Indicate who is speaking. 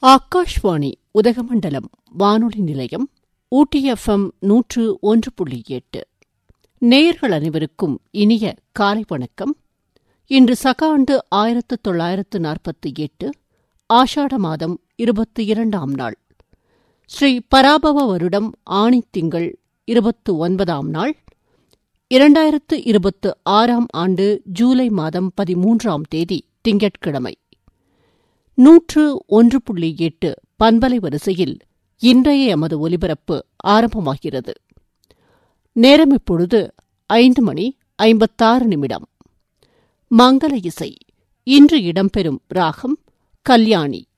Speaker 1: ஆகாஷ்வாணி உதகமண்டலம் வானொலி நிலையம் ஊட்டி எஃப்எம் நூற்று ஒன்று புள்ளி எட்டு நேயர்கள் அனைவருக்கும் இனிய காலை வணக்கம் இன்று சக ஆண்டு ஆயிரத்து தொள்ளாயிரத்து நாற்பத்தி எட்டு ஆஷாட மாதம் இருபத்தி இரண்டாம் நாள் ஸ்ரீ பராபவ வருடம் ஆணி திங்கள் இருபத்து ஒன்பதாம் நாள் இரண்டாயிரத்து இருபத்து ஆறாம் ஆண்டு ஜூலை மாதம் பதிமூன்றாம் தேதி திங்கட்கிழமை நூற்று ஒன்று புள்ளி எட்டு பண்பலை வரிசையில் இன்றைய எமது ஒலிபரப்பு ஆரம்பமாகிறது நேரம் இப்பொழுது ஐந்து மணி ஐம்பத்தாறு நிமிடம் மங்கள இசை இன்று இடம்பெறும் ராகம் கல்யாணி